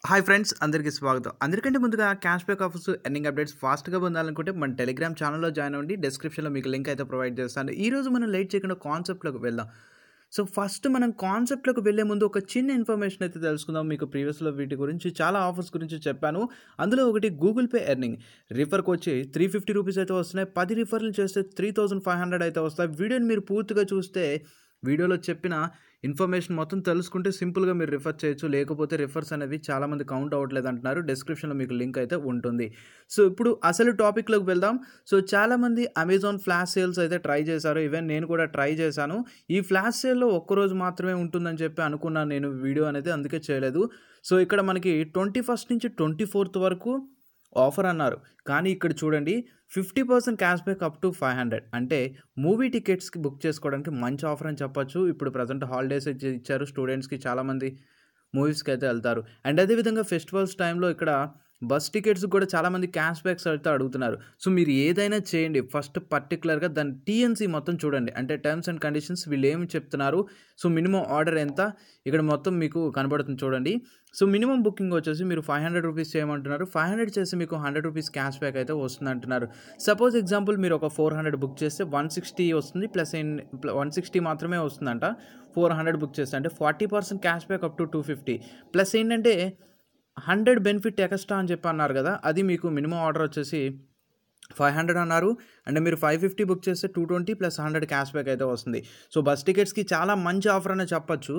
hi friends అందరికీ స్వాగతం అందరికంటే ముందుగా cash back offers earning updates ఫాస్ట్గా పొందాలనుకుంటే మన టెలిగ్రామ్ ఛానల్లో జాయిన్ అవ్వండి డిస్క్రిప్షన్లో మీకు లింక్ అయితే ప్రొవైడ్ చేస్తాను ఈ రోజు మనం లేట్ చేయకుండా కాన్సెప్ట్లోకి వెళ్దాం సో ఫస్ట్ మనం కాన్సెప్ట్లోకి వెళ్ళే ముందు ఒక చిన్న ఇన్ఫర్మేషన్ అయితే తెలుసుకుందాం మీకు ప్రీవియస్లో వీటి గురించి చాలా ఆఫర్స్ గురించి చెప్పాను అందులో ఒకటి గూగుల్ పే ఎర్నింగ్ రిఫర్కి వచ్చి త్రీ ఫిఫ్టీ రూపీస్ అయితే వస్తున్నాయి పది రిఫర్లు చేస్తే త్రీ థౌసండ్ ఫైవ్ హండ్రెడ్ అయితే వస్తాయి వీడియోని మీరు పూర్తిగా చూస్తే వీడియోలో చెప్పిన ఇన్ఫర్మేషన్ మొత్తం తెలుసుకుంటే సింపుల్గా మీరు రిఫర్ చేయొచ్చు లేకపోతే రిఫర్స్ అనేవి చాలామంది కౌంట్ అవ్వట్లేదు అంటున్నారు డిస్క్రిప్షన్లో మీకు లింక్ అయితే ఉంటుంది సో ఇప్పుడు అసలు టాపిక్లోకి వెళ్దాం సో చాలామంది అమెజాన్ ఫ్లాష్ సేల్స్ అయితే ట్రై చేశారు ఈవెన్ నేను కూడా ట్రై చేశాను ఈ ఫ్లాష్ సేల్లో ఒక్కరోజు మాత్రమే ఉంటుందని చెప్పి అనుకున్నాను నేను వీడియో అనేది అందుకే చేయలేదు సో ఇక్కడ మనకి ట్వంటీ ఫస్ట్ నుంచి ట్వంటీ ఫోర్త్ వరకు ఆఫర్ అన్నారు కానీ ఇక్కడ చూడండి fifty percent cash back up to five hundred అంటే మూవీ టికెట్స్కి బుక్ చేసుకోవడానికి మంచి ఆఫర్ అని చెప్పొచ్చు ఇప్పుడు ప్రజెంట్ హాలిడేస్ ఇచ్చారు స్టూడెంట్స్కి చాలామంది మూవీస్కి అయితే వెళ్తారు అండ్ అదేవిధంగా ఫెస్టివల్స్ టైంలో ఇక్కడ బస్ టికెట్స్ కూడా చాలామంది క్యాష్ బ్యాక్స్ అయితే అడుగుతున్నారు సో మీరు ఏదైనా చేయండి ఫస్ట్ పర్టికులర్గా దాని టీఎన్సీ మొత్తం చూడండి అంటే టర్మ్స్ అండ్ కండిషన్స్ వీళ్ళు ఏమి చెప్తున్నారు సో మినిమం ఆర్డర్ ఎంత ఇక్కడ మొత్తం మీకు కనబడుతుంది చూడండి సో మినిమం బుకింగ్ వచ్చేసి మీరు ఫైవ్ హండ్రెడ్ రూపీస్ చేయమంటున్నారు ఫైవ్ హండ్రెడ్ చేసి మీకు హండ్రెడ్ రూపీస్ క్యాష్ బ్యాక్ అయితే వస్తుంది అంటున్నారు సపోజ్ ఎగ్జాంపుల్ మీరు ఒక ఫోర్ హండ్రెడ్ బుక్ చేస్తే వన్ సిక్స్టీ వస్తుంది ప్లస్ వన్ సిక్స్టీ మాత్రమే వస్తుందంట ఫోర్ హండ్రెడ్ బుక్ చేస్తే అంటే forty percent cash back up to two fifty plus ఏంటంటే హండ్రెడ్ బెనిఫిట్ ఎక్స్ట్రా అని చెప్పి అన్నారు కదా అది మీకు మినిమం ఆర్డర్ వచ్చేసి ఫైవ్ హండ్రెడ్ అన్నారు అంటే మీరు ఫైవ్ ఫిఫ్టీ బుక్ చేస్తే two twenty plus hundred cash back అయితే వస్తుంది సో బస్ టికెట్స్కి చాలా మంచి ఆఫర్ అనే చెప్పచ్చు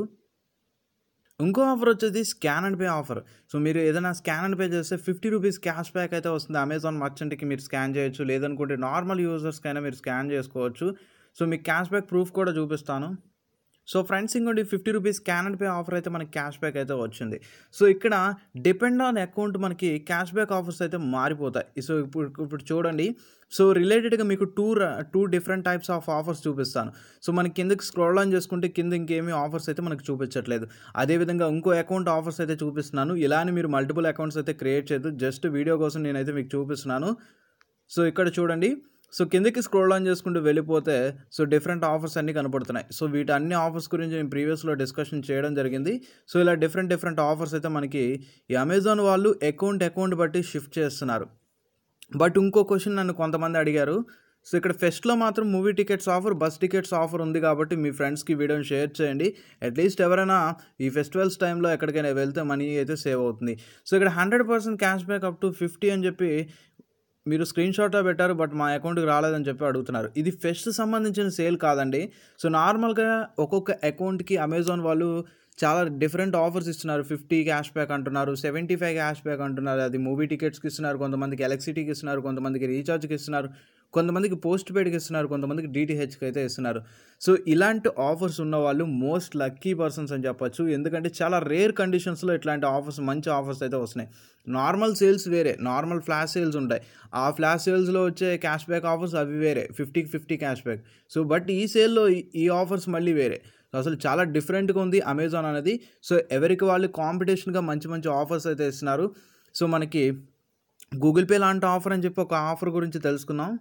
ఇంకో ఆఫర్ వచ్చేది scan and pay offer so మీరు ఏదైనా స్కాన్ అండ్ పే చేస్తే ఫిఫ్టీ రూపీస్ క్యాష్ బ్యాక్ అయితే వస్తుంది అమెజాన్ మర్చెంట్కి మీరు స్కాన్ చేయొచ్చు లేదనుకుంటే నార్మల్ యూజర్స్కైనా మీరు స్కాన్ చేసుకోవచ్చు సో మీకు క్యాష్ బ్యాక్ ప్రూఫ్ కూడా చూపిస్తాను సో ఫ్రెండ్స్ ఇంకోటి fifty rupees scan and pay offer అయితే మనకి క్యాష్ బ్యాక్ అయితే వచ్చింది సో ఇక్కడ డిపెండ్ ఆన్ అకౌంట్ మనకి క్యాష్ బ్యాక్ ఆఫర్స్ అయితే మారిపోతాయి సో ఇప్పుడు ఇప్పుడు చూడండి సో రిలేటెడ్గా మీకు two two different types of offers చూపిస్తాను సో మనకి కిందకి స్క్రోల్ ఆన్ చేసుకుంటే కింద ఇంకేమీ ఆఫర్స్ అయితే మనకు చూపించట్లేదు అదేవిధంగా ఇంకో అకౌంట్ ఆఫర్స్ అయితే చూపిస్తున్నాను ఇలానే మీరు మల్టిపుల్ అకౌంట్స్ అయితే క్రియేట్ చేయదు జస్ట్ వీడియో కోసం నేనైతే మీకు చూపిస్తున్నాను సో ఇక్కడ చూడండి సో కిందకి స్క్రోల్ ఆన్ చేసుకుంటూ వెళ్ళిపోతే సో డిఫరెంట్ ఆఫర్స్ అన్నీ కనపడుతున్నాయి సో వీటి అన్ని ఆఫర్స్ గురించి నేను ప్రీవియస్లో డిస్కషన్ చేయడం జరిగింది సో ఇలా డిఫరెంట్ డిఫరెంట్ ఆఫర్స్ అయితే మనకి ఈ అమెజాన్ వాళ్ళు అకౌంట్ అకౌంట్ బట్టి షిఫ్ట్ చేస్తున్నారు బట్ ఇంకో క్వశ్చన్ నన్ను కొంతమంది అడిగారు సో ఇక్కడ ఫెస్ట్లో మాత్రం movie tickets offer bus tickets offer ఉంది కాబట్టి మీ ఫ్రెండ్స్కి వీడియోని షేర్ చేయండి అట్లీస్ట్ ఎవరైనా ఈ ఫెస్టివల్స్ టైంలో ఎక్కడికైనా వెళ్తే మనీ అయితే సేవ్ అవుతుంది సో ఇక్కడ hundred percent cash back up to fifty అని చెప్పి మీరు స్క్రీన్ షాట్లో పెట్టారు బట్ మా అకౌంట్కి రాలేదని చెప్పి అడుగుతున్నారు ఇది ఫెస్ట్ సంబంధించిన సేల్ కాదండి సో నార్మల్గా ఒక్కొక్క అకౌంట్కి అమెజాన్ వాళ్ళు చాలా డిఫరెంట్ ఆఫర్స్ ఇస్తున్నారు ఫిఫ్టీ క్యాష్ బ్యాక్ అంటున్నారు సెవెంటీ ఫైవ్ క్యాష్ బ్యాక్ అంటున్నారు అది మూవీ టికెట్స్కి ఇస్తున్నారు కొంతమందికి ఎలక్ట్రిసిటీకి ఇస్తున్నారు కొంతమందికి రీఛార్జ్కి ఇస్తున్నారు కొంతమందికి పోస్ట్ పెయిడ్కి ఇస్తున్నారు కొంతమందికి డిటిహెచ్కి అయితే ఇస్తున్నారు సో ఇలాంటి ఆఫర్స్ ఉన్న వాళ్ళు మోస్ట్ లక్కీ పర్సన్స్ అని చెప్పొచ్చు ఎందుకంటే చాలా రేర్ కండిషన్స్లో ఇట్లాంటి ఆఫర్స్ మంచి ఆఫర్స్ అయితే వస్తున్నాయి నార్మల్ సేల్స్ వేరే నార్మల్ ఫ్లాష్ సేల్స్ ఉంటాయి ఆ ఫ్లాష్ సేల్స్లో వచ్చే క్యాష్ బ్యాక్ ఆఫర్స్ అవి వేరే ఫిఫ్టీకి fifty cash back so but ఈ సేల్లో ఈ ఆఫర్స్ మళ్ళీ వేరే సో అసలు చాలా డిఫరెంట్గా ఉంది అమెజాన్ అనేది సో ఎవరికి వాళ్ళు కాంపిటీషన్గా మంచి మంచి ఆఫర్స్ అయితే ఇస్తున్నారు సో మనకి గూగుల్ పే లాంటి ఆఫర్ అని చెప్పి ఒక ఆఫర్ గురించి తెలుసుకుందాం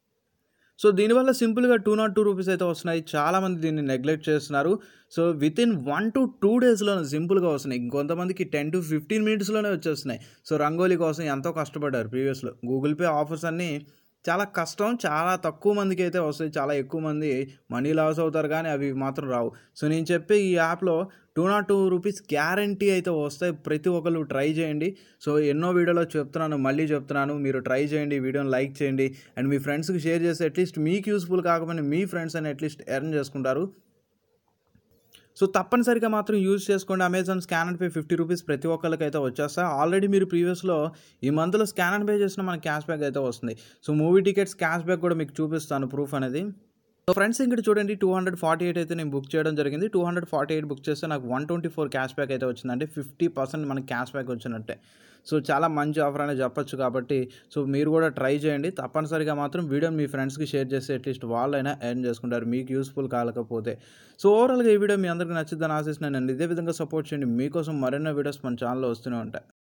సో దీనివల్ల సింపుల్గా టూ నాట్ టూ రూపీస్ అయితే వస్తున్నాయి చాలామంది దీన్ని నెగ్లెక్ట్ చేస్తున్నారు so within one to two డేస్లోనే సింపుల్గా వస్తున్నాయి ఇంకొంతమందికి టెన్ టు ఫిఫ్టీన్ మినిట్స్లోనే వచ్చేస్తున్నాయి సో రంగోలీ కోసం ఎంతో కష్టపడ్డారు ప్రీవియస్లో గూగుల్ పే ఆఫర్స్ అన్నీ చాలా కష్టం చాలా తక్కువ మందికి అయితే వస్తాయి చాలా ఎక్కువ మంది మనీ లాస్ అవుతారు కానీ అవి మాత్రం రావు సో నేను చెప్పే ఈ యాప్లో two not two rupees guarantee అయితే వస్తాయి ప్రతి ఒక్కరు ట్రై చేయండి సో ఎన్నో వీడియోలో చెప్తున్నాను మళ్ళీ చెప్తున్నాను మీరు ట్రై చేయండి వీడియోని లైక్ చేయండి అండ్ మీ ఫ్రెండ్స్కి షేర్ చేస్తే అట్లీస్ట్ మీకు యూస్ఫుల్ కాకపోయినా మీ ఫ్రెండ్స్ అని అట్లీస్ట్ ఎర్న్ చేసుకుంటారు సో తప్పనిసరిగా మాత్రం యూజ్ చేసుకోండి Amazon scan and pay fifty rupees ప్రతి ఒక్కరికి అయితే వచ్చేస్తా ఆల్రెడీ మీరు ప్రీవియస్లో ఈ మంత్లో స్కాన్ అండ్ పే చేసిన మనకి క్యాష్ బ్యాక్ అయితే వస్తుంది so movie tickets cash back కూడా మీకు చూపిస్తాను ప్రూఫ్ అనేది సో ఫ్రెండ్స్ ఇక్కడ చూడండి టూ హండ్రెడ్ ఫార్టీ ఎయిట్ అయితే నేను బుక్ చేయడం జరిగింది two hundred forty eight book చేస్తే నాకు one twenty four cash back అయితే వచ్చింది అంటే ఫిఫ్టీ పర్సెంట్ మనకి క్యాష్ బ్యాక్ వచ్చినట్టే సో చాలా మంచి ఆఫర్ అనేది చెప్పొచ్చు కాబట్టి సో మీరు కూడా ట్రై చేయండి తప్పనిసరిగా మాత్రం వీడియోని మీ ఫ్రెండ్స్కి షేర్ చేస్తే అట్లీస్ట్ వాళ్ళైనా ఎర్న్ చేసుకుంటారు మీకు యూస్ఫుల్ కాలేకపోతే సో ఓవరాల్గా ఈ వీడియో మీ అందరికీ నచ్చిద్దని ఆశిస్తున్నాను ఇదే విధంగా సపోర్ట్ చేయండి మీకోసం మరెన్నో వీడియోస్ మన ఛానల్లో వస్తూనే ఉంటాయి